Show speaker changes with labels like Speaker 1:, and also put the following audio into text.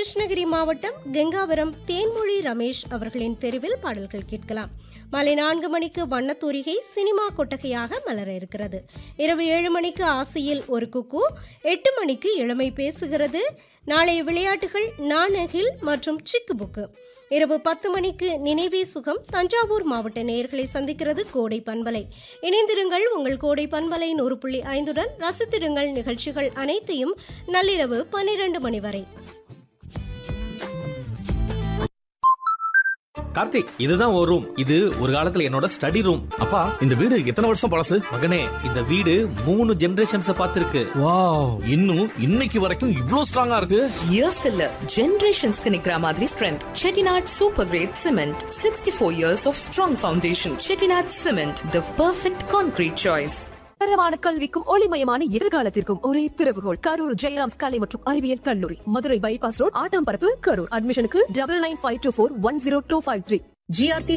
Speaker 1: கிருஷ்ணகிரி மாவட்டம் கங்காவரம் தேன்மொழி ரமேஷ் அவர்களின் தெருவில் பாடல்கள் கேட்கலாம் மாலை நான்கு மணிக்கு வண்ணத்தூரிகை சினிமா கொட்டகையாக மலர இருக்கிறது இரவு ஏழு மணிக்கு ஆசையில் ஒரு குக்கு எட்டு மணிக்கு இளமை பேசுகிறது நாளைய விளையாட்டுகள் நாணகில் மற்றும் சிக்கு புக்கு இரவு பத்து மணிக்கு நினைவே சுகம் தஞ்சாவூர் மாவட்ட நேயர்களை சந்திக்கிறது கோடை பண்பலை இணைந்திருங்கள் உங்கள் கோடை பண்பலை நூறு புள்ளி ஐந்துடன் ரசித்திருங்கள் நிகழ்ச்சிகள் அனைத்தையும் நள்ளிரவு பன்னிரண்டு மணி வரை
Speaker 2: கார்த்திக் இதுதான் ஒரு ரூம் இது ஒரு காலத்துல என்னோட ஸ்டடி ரூம்
Speaker 3: அப்பா இந்த வீடு எத்தனை வருஷம் பழசு
Speaker 2: மகனே இந்த வீடு மூணு ஜெனரேஷன்ஸ் பார்த்திருக்கு
Speaker 3: வாவ் இன்னும் இன்னைக்கு வரைக்கும் இவ்ளோ ஸ்ட்ராங்கா இருக்கு
Speaker 4: இயர்ஸ்க்கு இல்ல ஜெனரேஷன்ஸ்க்கு நிக்கிற மாதிரி strength Chettinad super grade cement sixty four years of strong foundation Chettinad cement the perfect concrete choice
Speaker 5: தரமான கல்விக்கும் ஒளிமயமான எதிர்காலத்திற்கும் ஒரே திறவுகோல் கரூர் ஜெயராம்ஸ் கலை மற்றும் அறிவியல் கல்லூரி மதுரை பைபாஸ் ரோட் ஆட்டாம்பரப்பு கரூர் அட்மிஷனுக்கு double nine five two four one zero two five three GRT